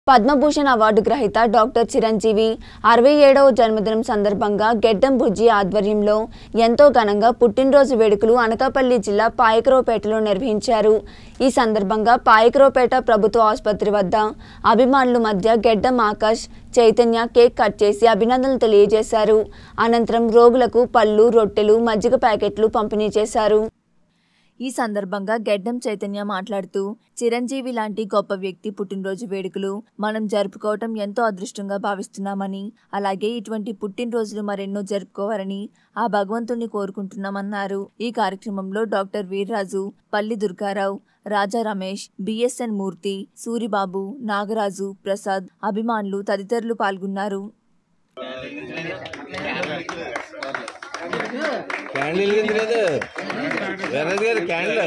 Padma Bhushan award గ్రహీత doctor Chiranjeevi అరవై ఏడవ జన్మదినం సందర్భంగా గెడ్డం బుజ్జి ఆధ్వర్యంలో ఎంతో ఘనంగా పుట్టినరోజు వేడుకలు అనకాపల్లి జిల్లా పాయకరావుపేటలో నిర్వహించారు ఈ సందర్భంగా పాయకరావుపేట ప్రభుత్వ ఆసుపత్రి వద్ద అభిమానుల మధ్య గెడ్డం ఆకాష్ చైతన్య కేక్ కట్ చేసి అభినందనలు తెలియజేశారు అనంతరం రోగులకు పళ్ళు రొట్టెలు మజ్జిగ ప్యాకెట్లు పంపిణీ చేశారు ఈ సందర్భంగా గెడ్డం చైతన్య మాట్లాడుతూ చిరంజీవి లాంటి గొప్ప వ్యక్తి పుట్టినరోజు వేడుకలు మనం జరుపుకోవటం ఎంతో అదృష్టంగా భావిస్తున్నామని అలాగే ఇటువంటి పుట్టినరోజులు మరెన్నో జరుపుకోవాలని ఆ భగవంతుణ్ణి కోరుకుంటున్నామన్నారు ఈ కార్యక్రమంలో డాక్టర్ వీర్రాజు పల్లి దుర్గారావు రాజా రమేష్ బిఎస్ఎన్ మూర్తి సూరిబాబు నాగరాజు ప్రసాద్ అభిమానులు తదితరులు పాల్గొన్నారు క్యాండిల్ వెలిగించలేదు వెర్రది గారు క్యాండిల్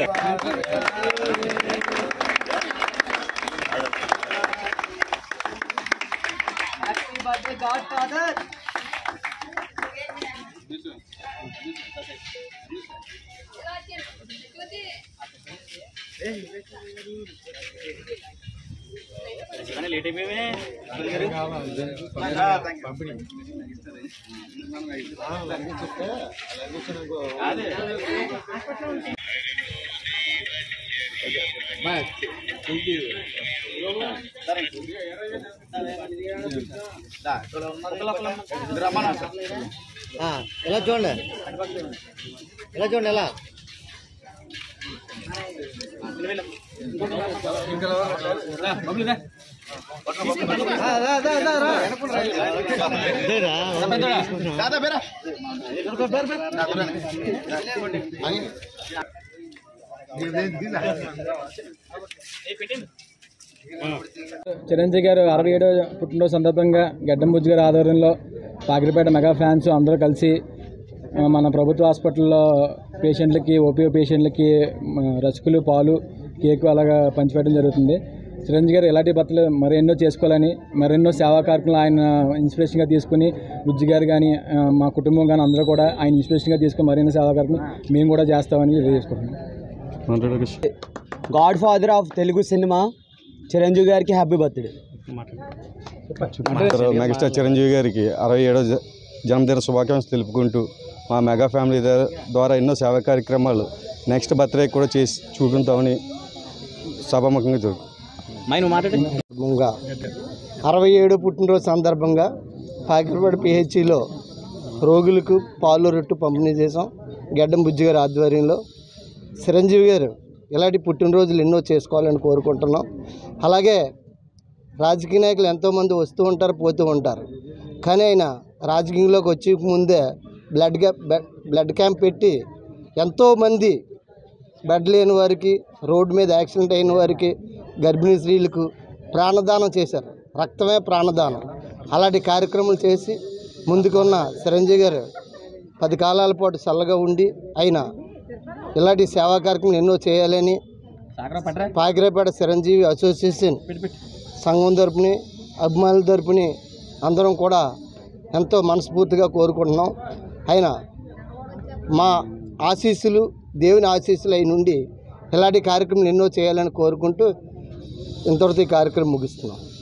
ఎలా చూడండి ఎలా చూడండి ఎలా చిరంజీవి గారు అరవై ఏడో పుట్టినరోజు సందర్భంగా గడ్డం బుజ్జి గారి ఆధ్వర్యంలో పాకిరిపేట మెగా ఫ్యాన్స్ అందరూ కలిసి ఆ, మన ప్రభుత్వ హాస్పిటల్లో పేషెంట్లకి ఓపీఓ పేషెంట్లకి మ, రసకులు పాలు కేకు అలాగా పంచిపెట్టడం జరుగుతుంది చిరంజీవి గారు ఎలాంటి బట్టలు మరెన్నో చేసుకోవాలని మరెన్నో సేవా కార్యక్రమాలు ఆయన ఇన్స్పిరేషన్గా తీసుకుని బుజ్జి గారు కానీ ఆ, మా కుటుంబం కానీ అందరూ కూడా ఆయన ఇన్స్పిరేషన్గా తీసుకుని మరెన్నో సేవా కార్యక్రమం మేము కూడా చేస్తామని తెలియజేసుకుంటున్నాం godfather of Telugu cinema Chiranjeevi గారికి హ్యాపీ బర్త్డే మెగాస్టార్ చిరంజీవి గారికి అరవై ఏడో జ- జన్మదిన శుభాకాంక్షలు తెలుపుకుంటూ మా మెగా ఫ్యామిలీ ద- ద్వారా ఎన్నో సేవా కార్యక్రమాలు నెక్స్ట్ బర్త్డే కూడా చేసి చూపించామని సభాముఖంగా జరుగుతుంది సందర్భంగా అరవై ఏడు పుట్టినరోజు సందర్భంగా పాకిరిపేట పిహెచ్సిలో రోగులకు పాలు రొట్టు పంపిణీ చేసాం గడ్డం బుజ్జి గారి ఆధ్వర్యంలో చిరంజీవి గారు ఇలాంటి పుట్టినరోజులు ఎన్నో చేసుకోవాలని కోరుకుంటున్నాం అలాగే రాజకీయ నాయకులు ఎంతోమంది వస్తూ ఉంటారు పోతూ ఉంటారు కానీ ఆయన రాజకీయంలోకి వచ్చే ముందే బ్లడ్ క్యాంప్ బ్లడ్ క్యాంప్ పెట్టి ఎంతోమంది బెడ్ లేని వారికి రోడ్డు మీద యాక్సిడెంట్ అయిన వారికి గర్భిణీ స్త్రీలకు ప్రాణదానం చేశారు రక్తమే ప్రాణదానం అలాంటి కార్యక్రమాలు చేసి ముందుకున్న చిరంజీవి గారు పది కాలాల పాటు చల్లగా ఉండి ఆయన ఇలాంటి సేవా కార్యక్రమాలు ఎన్నో చేయాలని పాకిరేపేట చిరంజీవి అసోసియేషన్ సంఘం తరపుని అభిమానుల తరపుని అందరం కూడా ఎంతో మనస్ఫూర్తిగా కోరుకుంటున్నాం ఆయన మా ఆశీస్సులు దేవుని ఆశీస్సులు అయి నుండి ఇలాంటి కార్యక్రమాలు ఎన్నో చేయాలని కోరుకుంటూ ఇంతవరకు ఈ కార్యక్రమం ముగిస్తున్నాం